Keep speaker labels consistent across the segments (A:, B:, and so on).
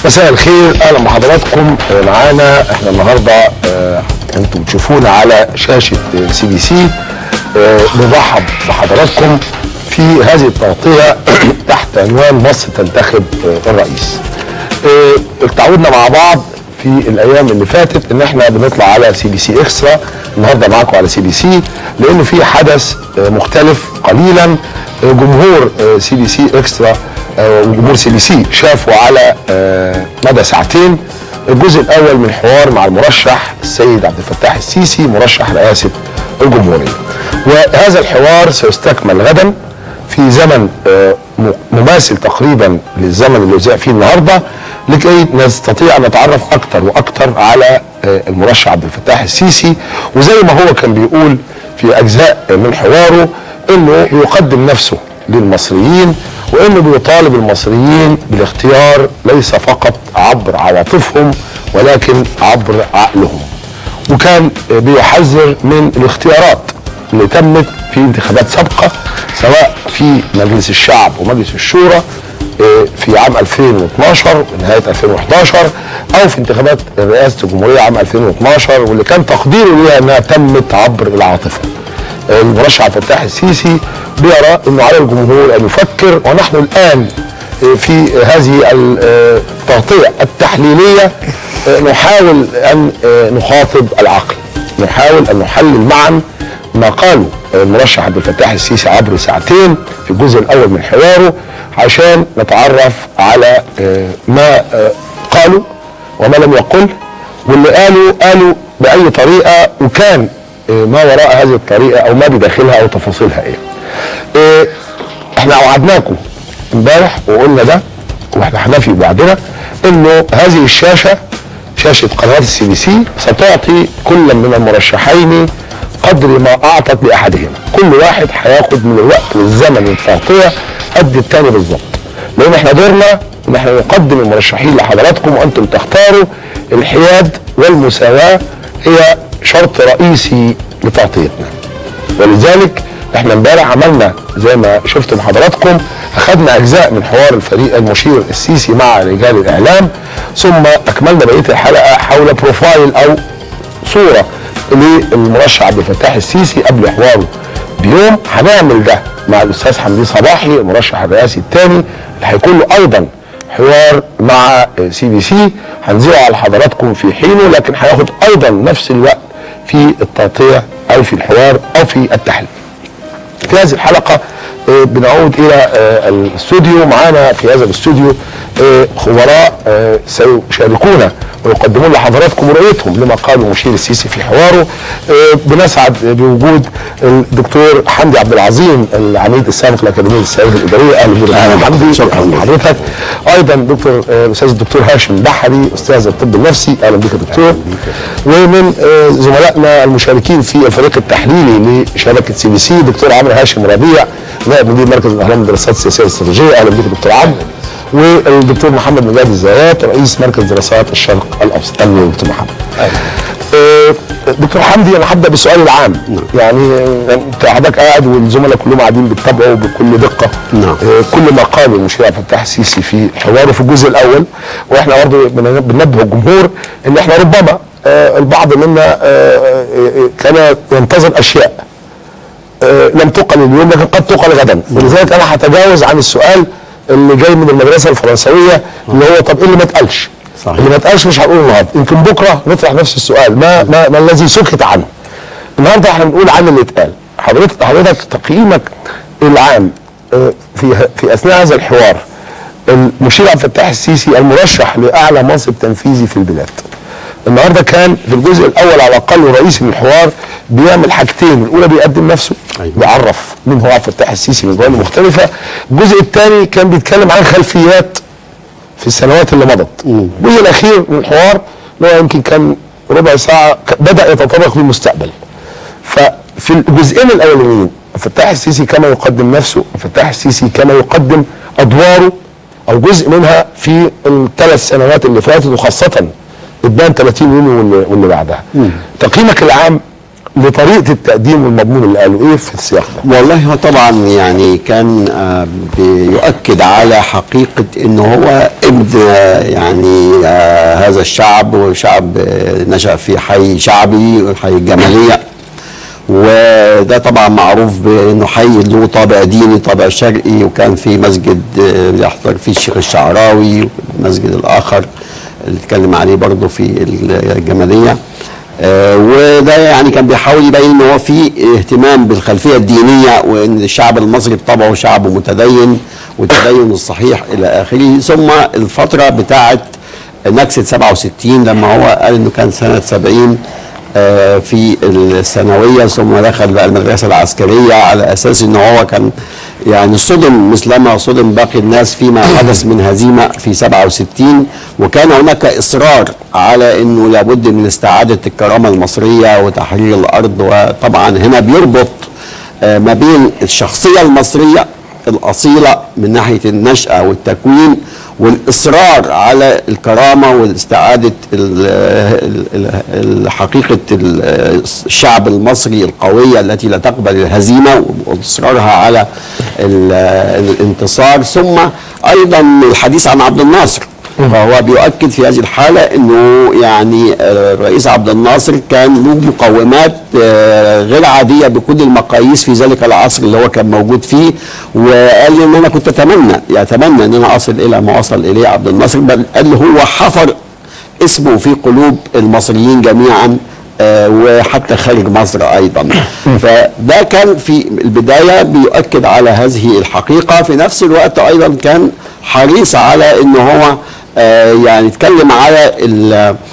A: مساء الخير اهلا بحضراتكم آه، معانا احنا النهارده آه، انتم بتشوفونا على شاشه سي بي سي بنرحب بحضراتكم في هذه التغطيه تحت عنوان مصر تنتخب آه، الرئيس. آه، تعودنا مع بعض في الايام اللي فاتت ان احنا بنطلع على سي بي سي اكسترا النهارده معاكم على سي بي سي لانه في حدث آه، مختلف قليلا آه، جمهور سي بي سي اكسترا آه، وجمهور سي بي سي شافوا على آه، مدى ساعتين الجزء الاول من حوار مع المرشح السيد عبد الفتاح السيسي مرشح رئاسه الجمهوريه. وهذا الحوار سيستكمل غدا في زمن آه، م- مماثل تقريبا للزمن اللي اذاع فيه النهارده لكي نستطيع ان نتعرف اكثر واكثر على آه، المرشح عبد الفتاح السيسي وزي ما هو كان بيقول في اجزاء من حواره انه يقدم نفسه للمصريين وانه بيطالب المصريين بالاختيار ليس فقط عبر عواطفهم ولكن عبر عقلهم وكان آه، بيحذر من الاختيارات اللي تمت في انتخابات سابقه سواء في مجلس الشعب ومجلس الشورى آه، في عام 2012 ونهايه 2011 او في انتخابات رئاسه الجمهوريه عام 2012 واللي كان تقديره ليها انها تمت عبر العاطفه. آه، المرشح عبد الفتاح السيسي بيرى انه على الجمهور ان يفكر ونحن الان آه، في هذه التغطيه التحليليه آه، نحاول ان آه، نخاطب العقل نحاول ان نحلل معا ما قاله المرشح عبد الفتاح السيسي عبر ساعتين في الجزء الاول من حواره عشان نتعرف على آه، ما آه، قالوا وما لم يقل واللي قالوا قالوا باي طريقه وكان آه، ما وراء هذه الطريقه او ما بداخلها او تفاصيلها ايه. آه، احنا وعدناكم امبارح وقلنا ده واحنا هنفي بعدنا انه هذه الشاشه شاشه قناه السي بي سي ستعطي كل من المرشحين قدر ما اعطت لاحدهما كل واحد هياخد من الوقت والزمن والتغطيه قد التاني بالظبط لان احنا دورنا ان احنا نقدم المرشحين لحضراتكم وانتم تختاروا الحياد والمساواه هي شرط رئيسي لتغطيتنا ولذلك احنا امبارح عملنا زي ما شفتم حضراتكم اخذنا اجزاء من حوار الفريق المشير السيسي مع رجال الاعلام ثم اكملنا بقيه الحلقه حول بروفايل او صوره للمرشح عبد الفتاح السيسي قبل حواره بيوم هنعمل ده مع الاستاذ حمدي صباحي المرشح الرئاسي الثاني اللي هيكون له ايضا حوار مع سي بي سي هنذيعه على حضراتكم في حينه لكن هياخد ايضا نفس الوقت في التغطيه او في الحوار او في التحليل. في هذه الحلقة آه، بنعود إلى آه، الاستوديو معانا في هذا الاستوديو آه، خبراء آه، سيشاركونا ويقدمون لحضراتكم رؤيتهم لما قاله المشير السيسي في حواره آه، بنسعد بوجود الدكتور حمدي عبد العظيم العميد السابق لاكاديميه السياسه الاداريه اهلا بك دكتور حمدي شكرا لحضرتك ايضا دكتور آه، الاستاذ الدكتور هاشم بحري استاذ الطب النفسي اهلا بك يا دكتور ومن آه، زملائنا المشاركين في الفريق التحليلي لشبكه سي بي سي دكتور عمرو هاشم ربيع نائب مدير مركز الاهرام للدراسات السياسيه والاستراتيجيه اهلا بك دكتور عمرو والدكتور محمد نجاد الزيات رئيس مركز دراسات الشرق الاوسط اهلا بك دكتور محمد آه، دكتور حمدي انا هبدا بالسؤال العام يعني آه، انت حضرتك قاعد والزملاء كلهم قاعدين بيتابعوا بكل دقه
B: نعم.
A: آه، كل ما قاله المشير عبد الفتاح السيسي في حواره في الجزء الاول واحنا برضه بن- بننبه الجمهور ان احنا ربما آه، البعض منا آه، آه، آه، كان ينتظر اشياء آه، لم تقل اليوم لكن قد تقل غدا ولذلك انا هتجاوز عن السؤال اللي جاي من المدرسه الفرنسويه اللي هو طب ايه اللي ما اتقالش؟
B: صحيح.
A: اللي ما اتقالش مش هنقوله النهارده يمكن بكره نطرح نفس السؤال ما ما, ما الذي سكت عنه؟ النهارده احنا بنقول عن اللي اتقال حضرتك حضرتك تقييمك العام آه، في في اثناء هذا الحوار المشير عبد الفتاح السيسي المرشح لاعلى منصب تنفيذي في البلاد النهارده كان في الجزء الاول على الاقل الرئيسي من الحوار بيعمل حاجتين الاولى بيقدم نفسه
B: أيوة.
A: بيعرف مين هو عبد الفتاح السيسي من جوانب مختلفه الجزء الثاني كان بيتكلم عن خلفيات في السنوات اللي مضت الجزء الاخير من الحوار اللي هو يمكن كان ربع ساعه ك- بدا يتطرق للمستقبل ففي الجزئين الاولانيين الفتاح السيسي كما يقدم نفسه الفتاح السيسي كما يقدم ادواره او جزء منها في الثلاث سنوات اللي فاتت وخاصه اتبان 30 يونيو واللي, واللي بعدها تقييمك العام لطريقه التقديم والمضمون اللي قالوا ايه في السياق
B: ده؟ والله هو طبعا يعني كان آه بيؤكد على حقيقه انه هو ابن آه يعني آه هذا الشعب وشعب نشا في حي شعبي حي الجماليه وده طبعا معروف بانه حي له طابع ديني طابع شرقي وكان في مسجد يحضر فيه الشيخ الشعراوي والمسجد الاخر اللي اتكلم عليه برضه في الجماليه آه وده يعني كان بيحاول يبين ان هو في اهتمام بالخلفيه الدينيه وان الشعب المصري بطبعه شعب متدين والتدين الصحيح الى اخره ثم الفتره بتاعه نكسه 67 لما هو قال انه كان سنه 70 آه في الثانويه ثم دخل بقى المدرسه العسكريه على اساس ان هو كان يعني صدم مثلما صدم باقي الناس فيما حدث من هزيمه في 67 وكان هناك اصرار على انه لابد من استعاده الكرامه المصريه وتحرير الارض وطبعا هنا بيربط آه ما بين الشخصيه المصريه الاصيله من ناحيه النشاه والتكوين والاصرار على الكرامه واستعاده حقيقه الشعب المصري القويه التي لا تقبل الهزيمه واصرارها على الانتصار ثم ايضا الحديث عن عبد الناصر فهو بيؤكد في هذه الحالة أنه يعني الرئيس عبد الناصر كان له مقومات غير عادية بكل المقاييس في ذلك العصر اللي هو كان موجود فيه وقال لي أن أنا كنت أتمنى أتمنى أن أنا أصل إلى ما وصل إليه عبد الناصر بل قال هو حفر اسمه في قلوب المصريين جميعا آه وحتى خارج مصر ايضا فده كان في البدايه بيؤكد على هذه الحقيقه في نفس الوقت ايضا كان حريص على ان هو آه يعني يتكلم على ال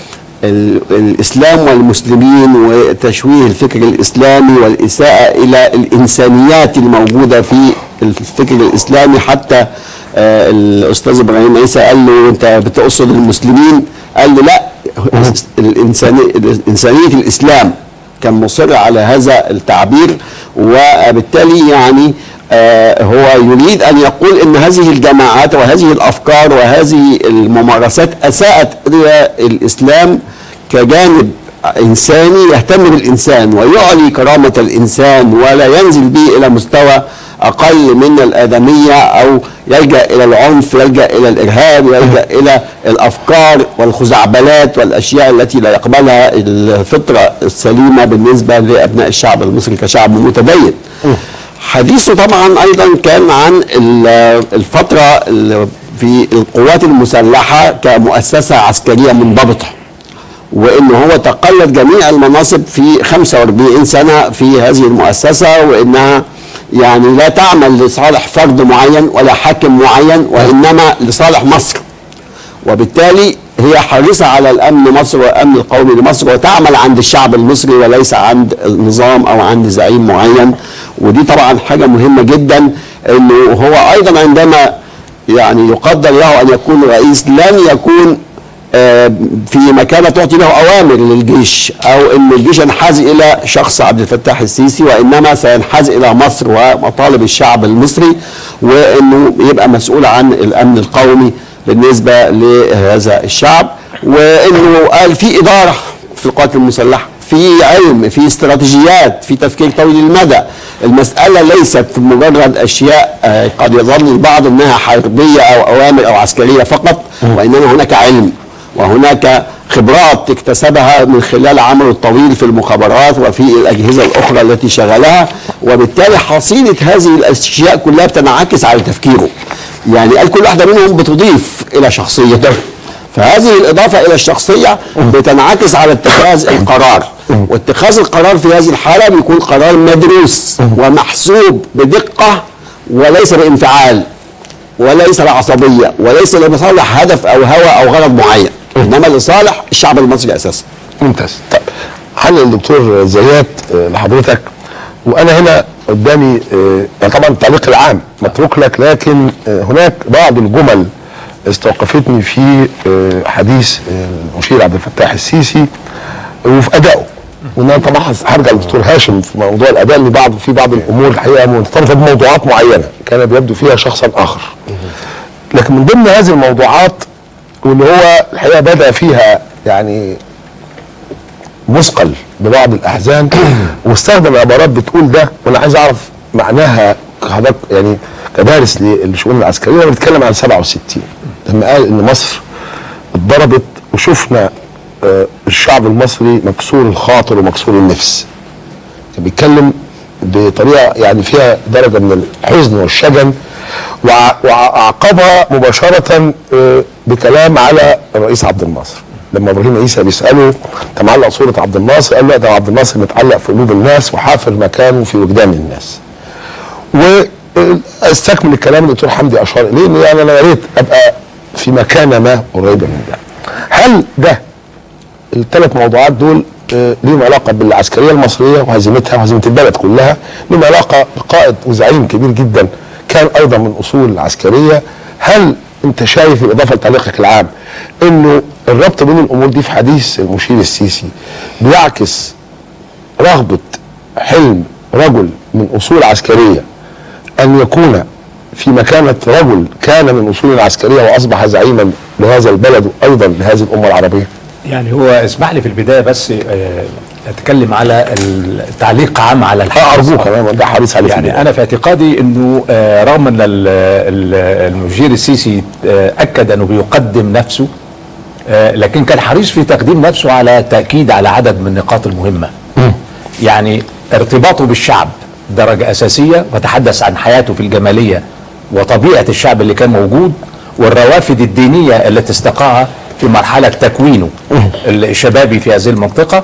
B: ال الاسلام والمسلمين وتشويه الفكر الاسلامي والاساءه الى الانسانيات الموجوده في الفكر الاسلامي حتى آه الاستاذ ابراهيم عيسى قال له انت بتقصد المسلمين قال له لا الإنسانية, إنسانية الإسلام كان مصر على هذا التعبير وبالتالي يعني آه هو يريد أن يقول أن هذه الجماعات وهذه الأفكار وهذه الممارسات أساءت إلى الإسلام كجانب إنساني يهتم بالإنسان ويعلي كرامة الإنسان ولا ينزل به إلى مستوى اقل من الادميه او يلجا الى العنف يلجا الى الارهاب يلجا الى الافكار والخزعبلات والاشياء التي لا يقبلها الفطره السليمه بالنسبه لابناء الشعب المصري كشعب متدين. حديثه طبعا ايضا كان عن الفتره في القوات المسلحه كمؤسسه عسكريه منضبطه. وان هو تقلد جميع المناصب في 45 سنه في هذه المؤسسه وانها يعني لا تعمل لصالح فرد معين ولا حاكم معين وانما لصالح مصر وبالتالي هي حريصه على الامن مصر والامن القومي لمصر وتعمل عند الشعب المصري وليس عند نظام او عند زعيم معين ودي طبعا حاجه مهمه جدا انه هو ايضا عندما يعني يقدر له ان يكون رئيس لن يكون في مكانه تعطي له اوامر للجيش او ان الجيش ينحاز الى شخص عبد الفتاح السيسي وانما سينحاز الى مصر ومطالب الشعب المصري وانه يبقى مسؤول عن الامن القومي بالنسبه لهذا الشعب وانه قال في اداره في القوات المسلحه في علم في استراتيجيات في تفكير طويل المدى المسألة ليست مجرد أشياء قد يظن البعض أنها حربية أو أوامر أو عسكرية فقط وإنما هناك علم وهناك خبرات اكتسبها من خلال عمله الطويل في المخابرات وفي الأجهزة الأخرى التي شغلها وبالتالي حصيلة هذه الأشياء كلها بتنعكس على تفكيره يعني قال كل واحدة منهم بتضيف إلى شخصيته فهذه الإضافة إلى الشخصية بتنعكس على اتخاذ القرار واتخاذ القرار في هذه الحالة بيكون قرار مدروس ومحسوب بدقة وليس بانفعال وليس لعصبية وليس لصالح هدف أو هوى أو غرض معين إنما لصالح الشعب المصري أساسا
A: ممتاز طيب حل الدكتور زياد لحضرتك وانا هنا قدامي يعني طبعا التعليق العام متروك لك لكن هناك بعض الجمل استوقفتني في حديث المشير عبد الفتاح السيسي وفي ادائه وان انا طبعا هرجع للدكتور هاشم في موضوع الاداء اللي بعض في بعض الامور الحقيقه مرتبطه بموضوعات معينه كان بيبدو فيها شخصا اخر لكن من ضمن هذه الموضوعات واللي هو الحقيقه بدا فيها يعني مثقل ببعض الاحزان واستخدم عبارات بتقول ده وانا عايز اعرف معناها حضرتك يعني كدارس للشؤون العسكريه هو بيتكلم عن 67 لما قال ان مصر اتضربت وشفنا آه، الشعب المصري مكسور الخاطر ومكسور النفس كان بيتكلم بطريقه يعني فيها درجه من الحزن والشجن وع- وعقبها مباشره آه، بكلام على الرئيس عبد الناصر لما ابراهيم عيسى بيساله انت معلق صوره عبد الناصر قال له لا ده عبد الناصر متعلق في قلوب الناس وحافر مكانه في وجدان الناس واستكمل الكلام اللي الدكتور حمدي اشار اليه انه يعني انا يا ريت ابقى في مكانه ما قريبه من ده هل ده الثلاث موضوعات دول آه، ليهم علاقه بالعسكريه المصريه وهزيمتها وهزيمه البلد كلها ليهم علاقه بقائد وزعيم كبير جدا كان ايضا من اصول عسكريه هل انت شايف بالاضافه لتعليقك العام انه الربط بين الامور دي في حديث المشير السيسي بيعكس رغبه حلم رجل من اصول عسكريه ان يكون في مكانه رجل كان من اصول عسكريه واصبح زعيما لهذا البلد وايضا لهذه الامه العربيه
C: يعني هو اسمح لي في البدايه بس آه، اتكلم على التعليق عام على
A: اه
C: الحدث
A: ارجوك انا ده حريص عليه في
C: يعني
A: البداية.
C: انا في اعتقادي انه آه، رغم ان ال- ال- المشير السيسي آه، اكد انه بيقدم نفسه آه، لكن كان حريص في تقديم نفسه على تاكيد على عدد من النقاط المهمه يعني ارتباطه بالشعب درجه اساسيه وتحدث عن حياته في الجماليه وطبيعه الشعب اللي كان موجود والروافد الدينيه التي استقاها في مرحله تكوينه الشبابي في هذه المنطقه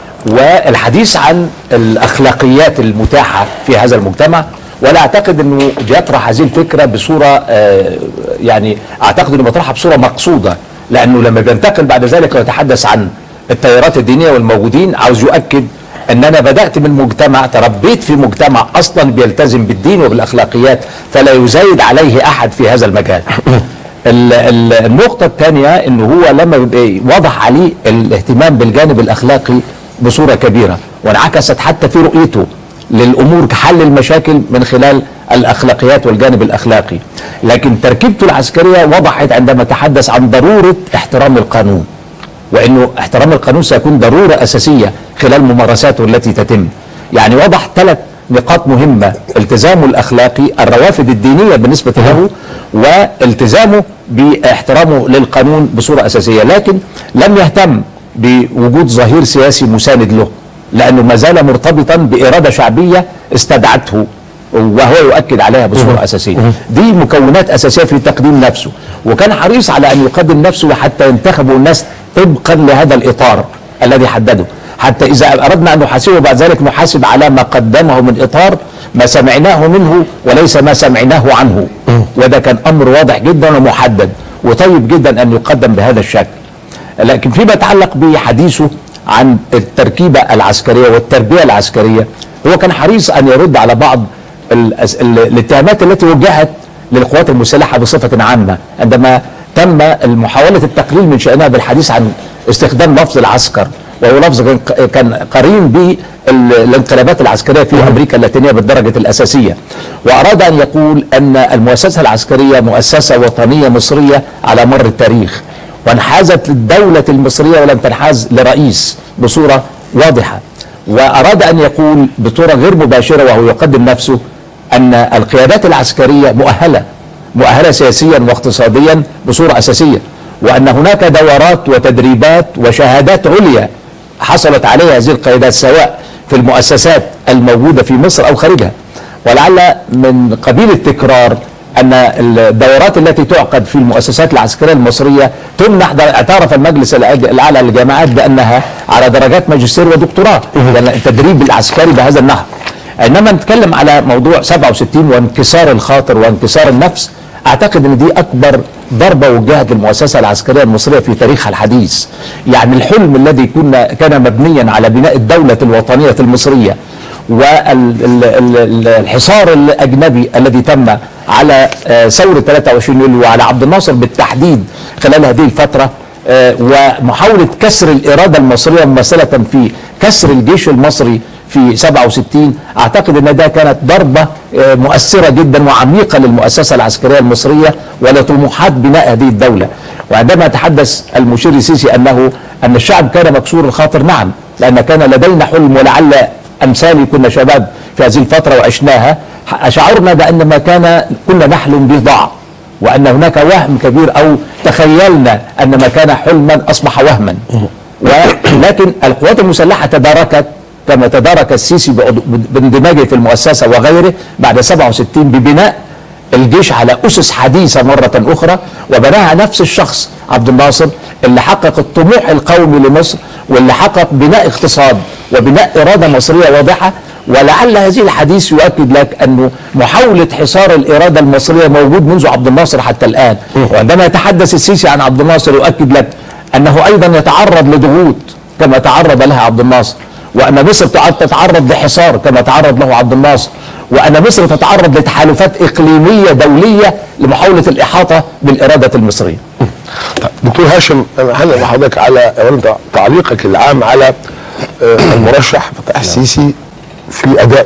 C: والحديث عن الاخلاقيات المتاحه في هذا المجتمع ولا اعتقد انه بيطرح هذه الفكره بصوره آه، يعني اعتقد انه بيطرحها بصوره مقصوده لانه لما بينتقل بعد ذلك ويتحدث عن التيارات الدينيه والموجودين عاوز يؤكد ان انا بدات من مجتمع تربيت في مجتمع اصلا بيلتزم بالدين وبالاخلاقيات فلا يزايد عليه احد في هذا المجال ال- ال- النقطة الثانية انه هو لما بيبقى وضح عليه الاهتمام بالجانب الاخلاقي بصورة كبيرة وانعكست حتى في رؤيته للامور كحل المشاكل من خلال الاخلاقيات والجانب الاخلاقي لكن تركيبته العسكرية وضحت عندما تحدث عن ضرورة احترام القانون وانه احترام القانون سيكون ضروره اساسيه خلال ممارساته التي تتم. يعني وضح ثلاث نقاط مهمه التزامه الاخلاقي، الروافد الدينيه بالنسبه له والتزامه باحترامه للقانون بصوره اساسيه، لكن لم يهتم بوجود ظهير سياسي مساند له لانه ما زال مرتبطا باراده شعبيه استدعته وهو يؤكد عليها بصوره اساسيه دي مكونات اساسيه في تقديم نفسه وكان حريص على ان يقدم نفسه حتى ينتخبوا الناس طبقا لهذا الاطار الذي حدده حتى اذا اردنا ان نحاسبه بعد ذلك نحاسب على ما قدمه من اطار ما سمعناه منه وليس ما سمعناه عنه وده كان امر واضح جدا ومحدد وطيب جدا ان يقدم بهذا الشكل لكن فيما يتعلق بحديثه عن التركيبة العسكرية والتربية العسكرية هو كان حريص أن يرد على بعض الأس- ال- الاتهامات التي وجهت للقوات المسلحة بصفة عامة عندما تم محاولة التقليل من شأنها بالحديث عن استخدام لفظ العسكر وهو لفظ كان- كان قرين بالانقلابات العسكرية في أمريكا اللاتينية بالدرجة الأساسية وأراد أن يقول أن المؤسسة العسكرية مؤسسة وطنية مصرية على مر التاريخ وانحازت للدولة المصرية ولم تنحاز لرئيس بصورة واضحة وأراد أن يقول بصورة غير مباشرة وهو يقدم نفسه أن القيادات العسكرية مؤهلة مؤهلة سياسيا واقتصاديا بصورة أساسية وأن هناك دورات وتدريبات وشهادات عليا حصلت عليها هذه القيادات سواء في المؤسسات الموجودة في مصر أو خارجها ولعل من قبيل التكرار ان الدورات التي تعقد في المؤسسات العسكريه المصريه تمنح در- اعترف المجلس الأج- الاعلى للجامعات بانها على درجات ماجستير ودكتوراه يعني التدريب العسكري بهذا النحو انما نتكلم على موضوع 67 وانكسار الخاطر وانكسار النفس اعتقد ان دي اكبر ضربه وجهت للمؤسسه العسكريه المصريه في تاريخها الحديث يعني الحلم الذي كنا كان مبنيا على بناء الدوله الوطنيه المصريه والحصار الاجنبي الذي تم على آه، ثوره 23 يوليو وعلى عبد الناصر بالتحديد خلال هذه الفتره آه، ومحاوله كسر الاراده المصريه ممثله في كسر الجيش المصري في 67 اعتقد ان ده كانت ضربه آه، مؤثره جدا وعميقه للمؤسسه العسكريه المصريه ولطموحات بناء هذه الدوله وعندما تحدث المشير السيسي انه ان الشعب كان مكسور الخاطر نعم لان كان لدينا حلم ولعل امثالي كنا شباب في هذه الفتره وعشناها شعرنا بان ما كان كنا نحلم به ضاع وان هناك وهم كبير او تخيلنا ان ما كان حلما اصبح وهما ولكن القوات المسلحه تداركت كما تدارك السيسي بعضو- باندماجه في المؤسسه وغيره بعد 67 ببناء الجيش على اسس حديثه مره اخرى وبناها نفس الشخص عبد الناصر اللي حقق الطموح القومي لمصر واللي حقق بناء اقتصاد وبناء اراده مصريه واضحه ولعل هذه الحديث يؤكد لك انه محاوله حصار الاراده المصريه موجود منذ عبد الناصر حتى الان وعندما يتحدث السيسي عن عبد الناصر يؤكد لك انه ايضا يتعرض لضغوط كما تعرض لها عبد الناصر وان مصر تع- تتعرض لحصار كما تعرض له عبد الناصر وان مصر تتعرض لتحالفات اقليميه دوليه لمحاوله الاحاطه بالاراده المصريه.
A: طيب، دكتور هاشم انا هنقل حضرتك على أولاً تعليقك العام على آه، المرشح فتح السيسي في ادائه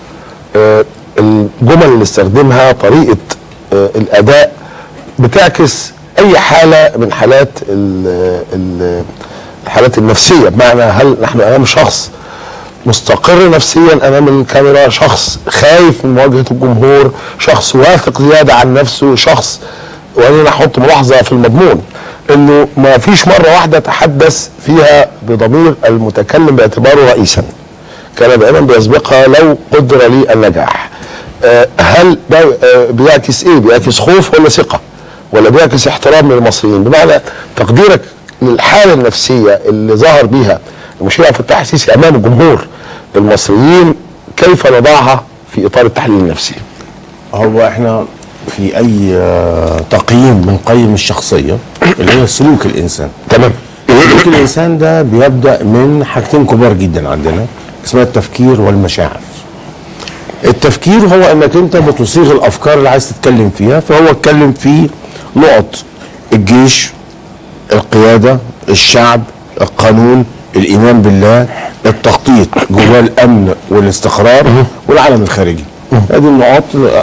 A: آه، الجمل اللي استخدمها طريقه آه، الاداء بتعكس اي حاله من حالات ال- ال- الحالات النفسيه بمعنى هل نحن امام شخص مستقر نفسيا امام الكاميرا شخص خايف من مواجهه الجمهور شخص واثق زياده عن نفسه شخص وانا احط ملاحظه في المضمون انه ما فيش مره واحده تحدث فيها بضمير المتكلم باعتباره رئيسا كان دائما بيسبقها لو قدر لي النجاح آه، هل ده آه، بيعكس ايه بيعكس خوف ولا ثقه ولا بيعكس احترام للمصريين بمعنى تقديرك للحاله النفسيه اللي ظهر بيها المشير عبد الفتاح السيسي امام الجمهور المصريين كيف نضعها في اطار التحليل النفسي
D: هو احنا في اي آه، تقييم بنقيم الشخصيه اللي هي سلوك الانسان
A: تمام
D: سلوك الانسان ده بيبدا من حاجتين كبار جدا عندنا اسمها التفكير والمشاعر التفكير هو انك انت بتصيغ الافكار اللي عايز تتكلم فيها فهو اتكلم في نقط الجيش القياده الشعب القانون الايمان بالله التخطيط جواه الامن والاستقرار والعالم الخارجي هذه النقاط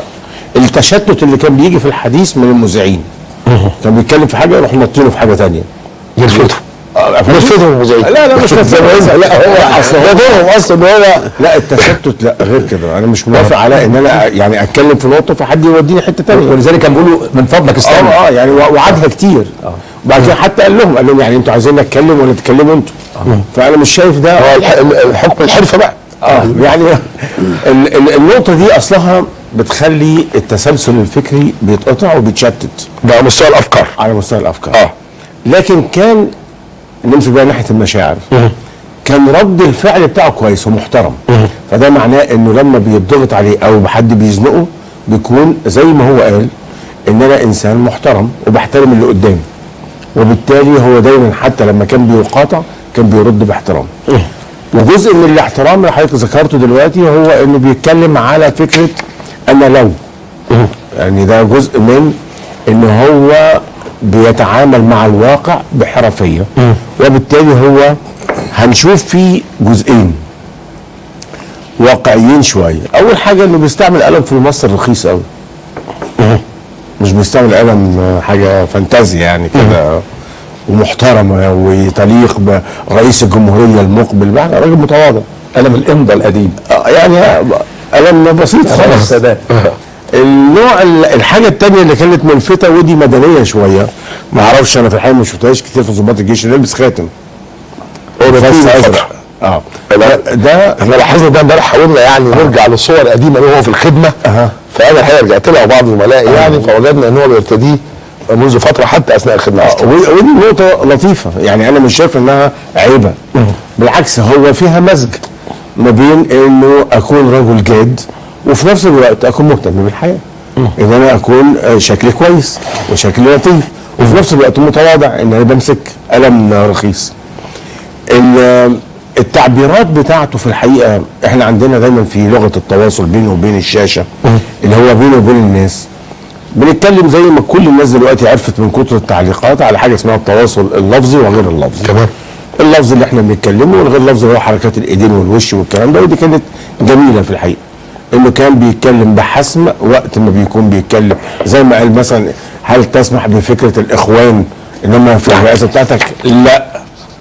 D: التشتت اللي كان بيجي في الحديث من المذيعين كان بيتكلم في حاجه يروح نطينه في حاجه تانية
A: يرفضوا يرفضوا المذيعين
D: لا لا مش نرفضهم. لا هو اصل
A: ده
D: هو
A: دورهم اصلا ان هو
D: لا التشتت لا غير كده انا مش موافق على ان انا يعني اتكلم في نقطه فحد يوديني حته تانية
C: ولذلك كان بيقولوا من فضلك استنى
D: اه اه يعني وع- وعدها كتير وبعد كده حتى قال لهم قال لهم يعني انتوا عايزين اتكلم ولا تتكلموا انتوا فانا مش شايف ده
A: هو الح- الحكم الحرفه بقى
D: اه يعني ال- ال- النقطه دي اصلها بتخلي التسلسل الفكري بيتقطع وبيتشتت
A: ده على مستوى الافكار
D: على مستوى الافكار
A: اه
D: لكن كان نمشي بقى ناحيه المشاعر كان رد الفعل بتاعه كويس ومحترم فده معناه انه لما بيضغط عليه او حد بيزنقه بيكون زي ما هو قال ان انا انسان محترم وبحترم اللي قدامي وبالتالي هو دايما حتى لما كان بيقاطع كان بيرد باحترام وجزء من الاحترام اللي حضرتك ذكرته دلوقتي هو انه بيتكلم على فكره انا لو يعني ده جزء من ان هو بيتعامل مع الواقع بحرفيه وبالتالي هو هنشوف فيه جزئين واقعيين شويه اول حاجه انه بيستعمل قلم في مصر رخيص قوي مش بيستعمل قلم آه، حاجه فانتازيا يعني كده ومحترمه وتليق برئيس الجمهوريه المقبل بقى راجل متواضع
C: قلم الامضه القديم
D: آه، يعني قلم بسيط خالص
C: السادات
D: النوع ال- الحاجه الثانيه اللي كانت ملفته ودي مدنيه شويه ما اعرفش انا في الحقيقه ما شفتهاش كتير في ضباط الجيش اللي يلبس خاتم
A: هو ده
D: فاس
A: في
D: ازرق
A: فترة.
D: اه
A: لا،
D: ده
A: احنا لاحظنا ده امبارح حاولنا يعني نرجع للصور القديمه اللي هو في الخدمه
D: أها.
A: فانا الحقيقه رجعت لها وبعض زملائي يعني فوجدنا ان هو بيرتديه منذ فتره حتى اثناء الخدمه
D: آه،
A: أصلاً.
D: ودي ودي نقطة لطيفة يعني أنا مش شايف إنها عيبة بالعكس هو فيها مزج ما بين إنه أكون رجل جاد وفي نفس الوقت أكون مهتم بالحياة إن أنا أكون آه، شكلي كويس وشكلي لطيف وفي نفس الوقت متواضع إن أنا بمسك قلم رخيص ال- التعبيرات بتاعته في الحقيقة إحنا عندنا دايما في لغة التواصل بينه وبين الشاشة اللي هو بينه وبين الناس بنتكلم زي ما كل الناس دلوقتي عرفت من كتر التعليقات على حاجه اسمها التواصل اللفظي وغير اللفظي
A: تمام.
D: اللفظ اللي احنا بنتكلمه والغير اللفظي اللي هو حركات الايدين والوش والكلام ده ودي كانت جميله في الحقيقه انه كان بيتكلم بحسم وقت ما بيكون بيتكلم زي ما قال مثلا هل تسمح بفكره الاخوان انما في الرئاسه بتاعتك لا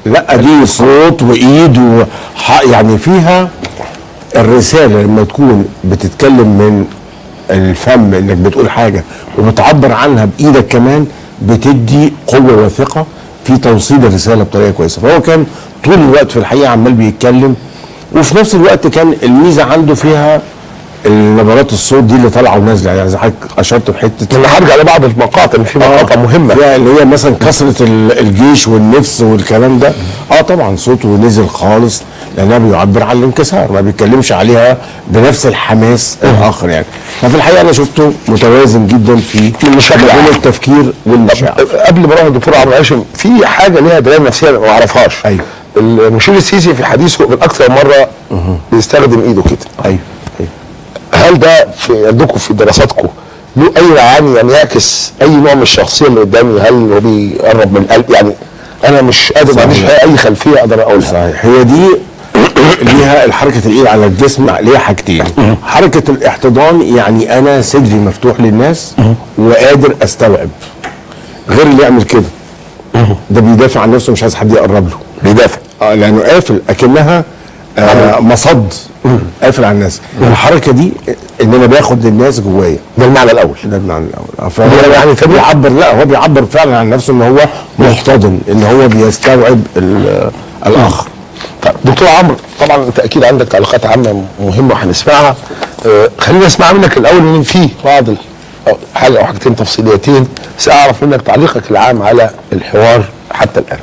D: لا دي صوت وايد وح... يعني فيها الرساله لما تكون بتتكلم من الفم انك بتقول حاجه وبتعبر عنها بايدك كمان بتدي قوه وثقه في توصيل الرساله بطريقه كويسه فهو كان طول الوقت في الحقيقه عمال بيتكلم وفي نفس الوقت كان الميزه عنده فيها النبرات الصوت دي اللي طالعه ونازله يعني زي حضرتك اشرت بحته
A: انا هرجع لبعض المقاطع في مقاطع مهمه
D: فيها اللي هي مثلا كثره ال- الجيش والنفس والكلام ده اه طبعا صوته نزل خالص لانها بيعبر عن الانكسار ما بيتكلمش عليها بنفس الحماس الاخر يعني ففي الحقيقه انا شفته متوازن جدا في
A: بشكل
D: بين
A: عام.
D: التفكير والمشاعر
A: قبل ما اروح للدكتور عمرو هاشم في حاجه ليها دلاله نفسيه أنا ما اعرفهاش
D: أيوه.
A: المشير السيسي في حديثه من اكثر من مره بيستخدم ايده كده
D: ايوه ايوه
A: هل ده في عندكم في دراساتكم له اي معاني يعني يعكس اي نوع من الشخصيه اللي قدامي هل هو بيقرب من القلب يعني انا مش قادر ما عنديش
D: صحيح.
A: اي خلفيه اقدر اقولها
D: صحيح هي دي ليها الحركة الايد على الجسم ليها حاجتين حركة الاحتضان يعني انا صدري مفتوح للناس وقادر استوعب غير اللي يعمل كده ده بيدافع عن نفسه مش عايز حد يقرب له
A: بيدافع
D: اه لانه قافل اكنها آه مصد قافل على الناس الحركة دي ان انا باخد الناس جوايا
A: ده المعنى الاول
D: ده المعنى الاول آه،
A: هو
D: فهو
A: يعني
D: يعني بيعبر لا هو بيعبر فعلا عن نفسه ان هو محتضن ان هو بيستوعب ال- الاخر
A: طيب دكتور عمرو طبعا انت اكيد عندك تعليقات عامه مهمه وهنسمعها آه خلينا نسمع منك الاول ان في بعض ال- أو حاجه او حاجتين تفصيليتين بس اعرف منك تعليقك العام على الحوار حتى الان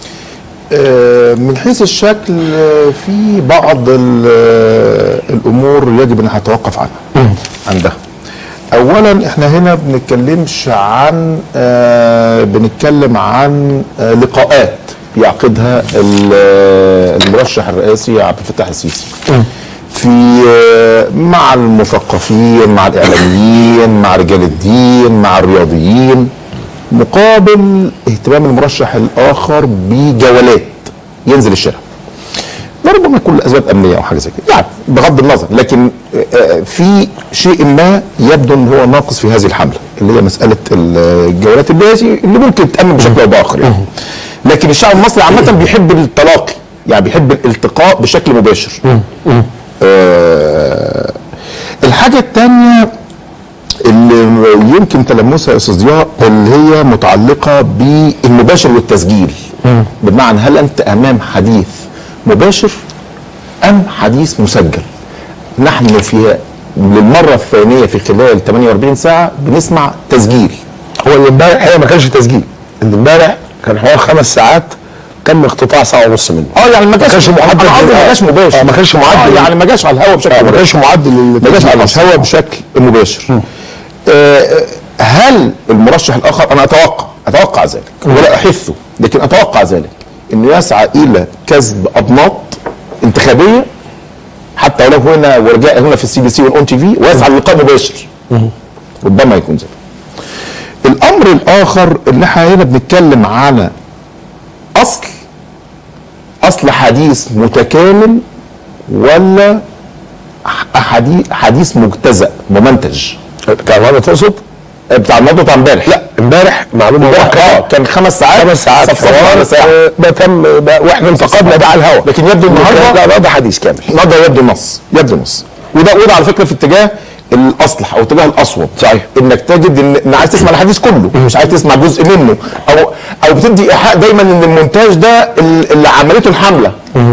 E: آه، من حيث الشكل آه، في بعض ال- آه، الامور يجب ان نتوقف عنها عندها اولا احنا هنا بنتكلمش عن آه، بنتكلم عن آه، لقاءات يعقدها ال- آه، المرشح الرئاسي عبد الفتاح السيسي في آه، مع المثقفين مع الاعلاميين مع رجال الدين مع الرياضيين مقابل اهتمام المرشح الاخر بجولات ينزل الشارع ربما يكون لاسباب امنيه او حاجه زي كده يعني بغض النظر لكن آه، آه، في شيء ما يبدو ان هو ناقص في هذه الحمله اللي هي مساله الجولات اللي هي اللي ممكن تامن بشكل او باخر يعني لكن الشعب المصري عامه بيحب التلاقي يعني بيحب الالتقاء بشكل مباشر آه الحاجه الثانيه اللي يمكن تلمسها يا استاذ ضياء اللي هي متعلقه بالمباشر والتسجيل بمعنى هل انت امام حديث مباشر ام حديث مسجل نحن في للمره الثانيه في خلال 48 ساعه بنسمع تسجيل
A: هو اللي امبارح هي ما كانش تسجيل اللي امبارح كان حوار خمس ساعات تم اقتطاع ساعه ونص منه
E: اه يعني ما
A: كانش معدل
E: أنا قصدي ما جاش مباشر
A: آه، ما كانش معدل
E: آه يعني ما جاش على الهواء بشكل
A: آه، ما
E: مباشر.
A: كانش معدل
E: ما جاش على
A: للتسجيل.
E: الهواء بشكل مباشر آه، هل المرشح الاخر انا اتوقع اتوقع ذلك ولا احثه لكن اتوقع ذلك انه يسعى الى كسب ابناط انتخابيه حتى ولو هنا ورجاء هنا في السي بي سي والاون تي في ويسعى للقاء مباشر ربما يكون ذلك الامر الاخر اللي احنا هنا بنتكلم على اصل اصل حديث متكامل ولا حديث حديث مجتزأ ممنتج
A: بتاع النهارده تقصد؟
E: بتاع الموضوع بتاع امبارح
A: لا امبارح معلومه
E: امبارح
A: واحدة.
E: اه كان خمس ساعات
A: خمس ساعات
E: صفصفة
A: حوار
E: على ساعة.
A: آه، ده تم ده واحنا انتقدنا ده على الهواء
E: لكن يبدو النهارده
A: لا لا ده حديث كامل
E: النهارده يبدو النص يبدو النص وده وده على فكره في اتجاه الاصلح او اتجاه الاصوب
A: صحيح.
E: انك تجد ان إن عايز تسمع الحديث كله مش عايز تسمع جزء منه او او بتدي ايحاء دايما ان المونتاج ده ال- اللي عملته الحمله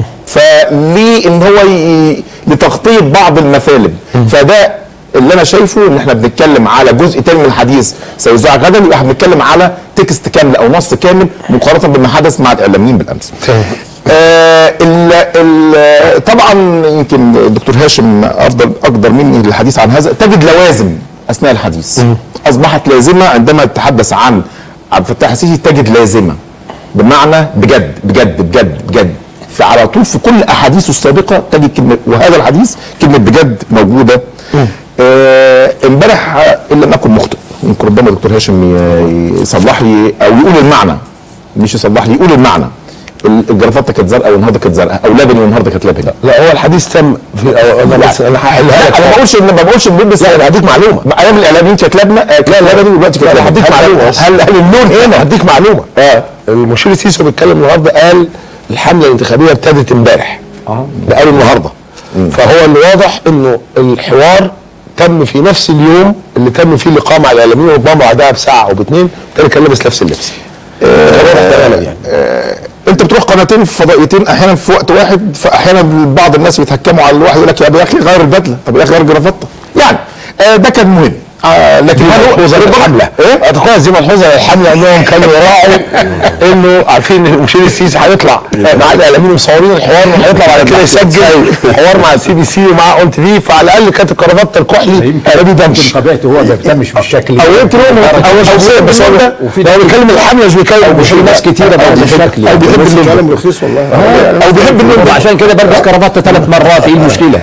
E: فليه ان هو ي... لتغطيه بعض المثالب فده اللي انا شايفه ان احنا بنتكلم على جزء تاني من الحديث سيذاع غدا يبقى احنا بنتكلم على تكست كامل او نص كامل مقارنه بما حدث مع الاعلاميين بالامس. آه ال ال طبعا يمكن الدكتور هاشم افضل اقدر مني للحديث عن هذا تجد لوازم اثناء الحديث اصبحت لازمه عندما تتحدث عن عبد الفتاح السيسي تجد لازمه بمعنى بجد بجد بجد بجد فعلى طول في كل احاديثه السابقه تجد كلمه وهذا الحديث كلمه بجد موجوده آه، امبارح آه، ان لم اكن مخطئ يمكن ربما الدكتور هاشم ي- يصلح لي او يقول المعنى مش يصلح لي يقول المعنى ال- الجرافته كانت زرقاء والنهارده كانت زرقاء او لبني والنهارده كانت لبني
A: لا هو الحديث تم في أو انا بس انا هحلها لك
E: انا ما بقولش ان ما بقولش ان بس
A: لا انا هديك معلومه
E: ايام الاعلاميين كانت لبنه آه، كانت لبني ودلوقتي كانت
A: لا
E: لبني
A: هديك
E: هل-
A: معلومه
E: هل هل اللون هنا
A: هديك معلومه اه المشير السيسي بيتكلم النهارده قال الحمله الانتخابيه ابتدت امبارح بقاله النهارده فهو اللي واضح انه الحوار تم في نفس اليوم اللي تم فيه اللقاء مع الاعلاميين وربما بعدها بساعه او باثنين ابتدى كان لابس نفس اللبس تماما يعني
E: انت بتروح قناتين في فضائيتين احيانا في وقت واحد فاحيانا بعض الناس بيتهكموا على الواحد يقول لك يا اخي غير البدله طب يا اخي غير الجرافطه يعني آه ده كان مهم آه لكن هل هو
A: ملحوظه للحمله
E: ايه
A: اعتقد دي ملحوظه للحمله انهم كانوا يراعوا انه عارفين ان المشير السيسي هيطلع مع الاعلاميين مصورين الحوار وهيطلع بعد كده يسجل حوار مع السي بي سي ومع اون تي في فعلى الاقل كانت الكرافته الكحلي ما بيدمش
C: طبيعته هو ما بيهتمش بالشكل
A: او يمكن هو او مش بيسيب بس هو هو بيتكلم الحمله مش بيتكلم
C: وفي ناس كتيره برضه بالشكل
A: او بيحب اللون
D: كلام رخيص والله
E: او بيحب اللون ده
C: عشان كده بلبس كرافته ثلاث مرات ايه المشكله؟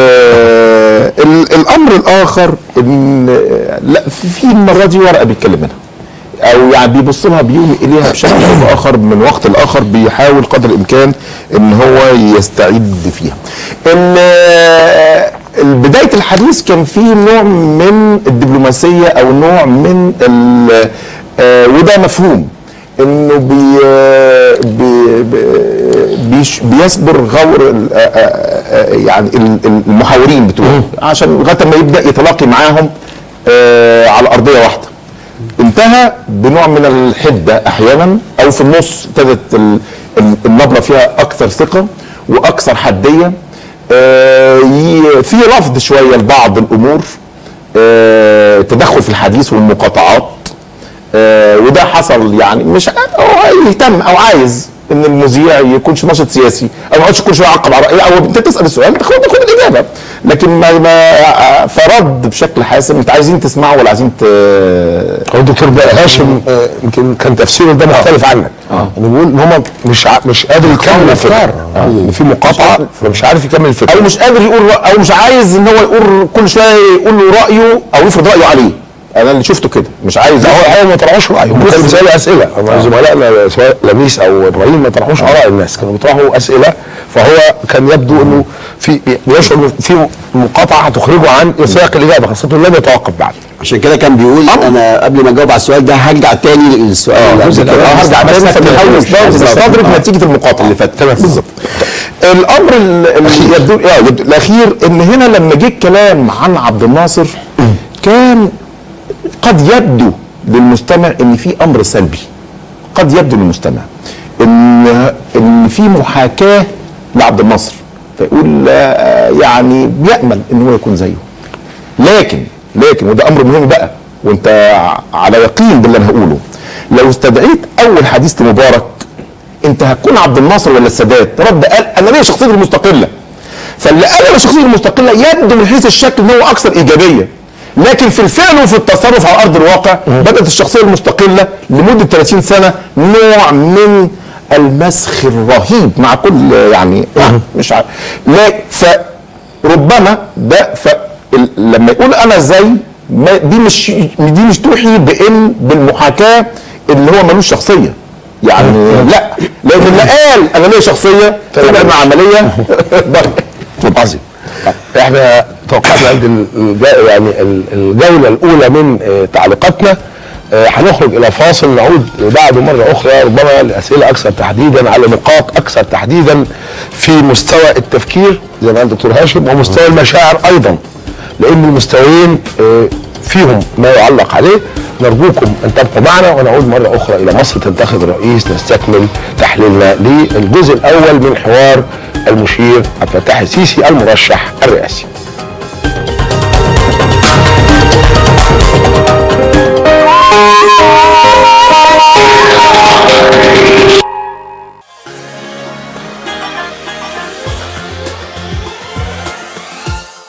E: آه ال- الامر الاخر ان آه، لا في في المره دي ورقه بيتكلم منها او يعني بيبص لها بيومي اليها بشكل او باخر من وقت لاخر بيحاول قدر الامكان ان هو يستعيد فيها. ال- آه، بدايه الحديث كان فيه نوع من الدبلوماسيه او نوع من ال- آه، وده مفهوم انه بي بي بي- بيش بيصبر غور ال- آه، آه، آه، يعني ال- ال- المحاورين بتوعه عشان لغايه ما يبدا يتلاقي معاهم آه، على ارضيه واحده انتهى بنوع من الحده احيانا او في النص ابتدت ال- ال- النبره فيها اكثر ثقه واكثر حديه آه، ي- في رفض شويه لبعض الامور آه، تدخل في الحديث والمقاطعات آه، وده حصل يعني مش هو يهتم او عايز ان المذيع يكونش ناشط سياسي او ما يقعدش كل شويه يعقب على رأيه او انت تسال السؤال تاخد تاخد الاجابه لكن ما, ما فرد بشكل حاسم انت عايزين تسمعوا ولا عايزين ت...
A: هو الدكتور بقى هاشم آه، يمكن كان تفسيره ده مختلف عنك انه بيقول ان هم مش ع- مش قادر يكمل الفكره ان في مقاطعه فمش عارف يكمل الفكره
E: او مش قادر يقول رأ- او مش عايز ان هو يقول كل شويه يقول له رايه او يفرض رايه عليه انا اللي شفته كده مش عايز
A: هو هو ما طرحوش رايهم كانوا بيسالوا اسئله هم زملائنا سواء لميس او ابراهيم ما طرحوش اراء الناس كانوا بيطرحوا اسئله فهو كان يبدو انه في بيشعر إنه في مقاطعه هتخرجه عن سياق الاجابه خاصه لم يتوقف بعد
B: عشان كده كان بيقول انا قبل ما اجاوب على السؤال ده هرجع تاني للسؤال اللي قبل كده.
E: اه هرجع تاني فبنحاول نستدرك نتيجه المقاطعه اللي فاتت تمام بالظبط الامر ال- اللي يبدو اه يبدو الاخير ان هنا لما جه الكلام عن عبد الناصر كان قد يبدو للمستمع ان في امر سلبي قد يبدو للمستمع ان ان في محاكاه لعبد الناصر فيقول آه، يعني بيامل ان هو يكون زيه لكن لكن وده امر مهم بقى وانت ع- على يقين باللي انا هقوله لو استدعيت اول حديث لمبارك انت هتكون عبد الناصر ولا السادات رد قال انا ليا شخصيتي المستقله فاللي قال انا شخصيتي المستقله يبدو من حيث الشكل ان هو اكثر ايجابيه لكن في الفعل وفي التصرف على ارض الواقع بدات الشخصيه المستقله لمده 30 سنه نوع من المسخ الرهيب مع كل يعني مش عارف لا فربما ده ف ال- لما يقول انا زي ما دي مش دي مش توحي بان بالمحاكاه اللي هو ملوش شخصيه يعني لا لان اللي قال انا ليا شخصيه طلع مع عمليه
A: عظيم احنا توقفنا عند ال- الج- يعني ال- الجوله الاولى من آه، تعليقاتنا آه، هنخرج الى فاصل نعود بعد مره اخرى ربما لاسئله اكثر تحديدا على نقاط اكثر تحديدا في مستوى التفكير زي ما قال الدكتور هاشم ومستوى المشاعر ايضا لان المستويين آه، فيهم ما يعلق عليه نرجوكم ان تبقوا معنا ونعود مره اخرى الى مصر تنتخب الرئيس نستكمل تحليلنا للجزء الاول من حوار المشير عبد الفتاح السيسي المرشح الرئاسي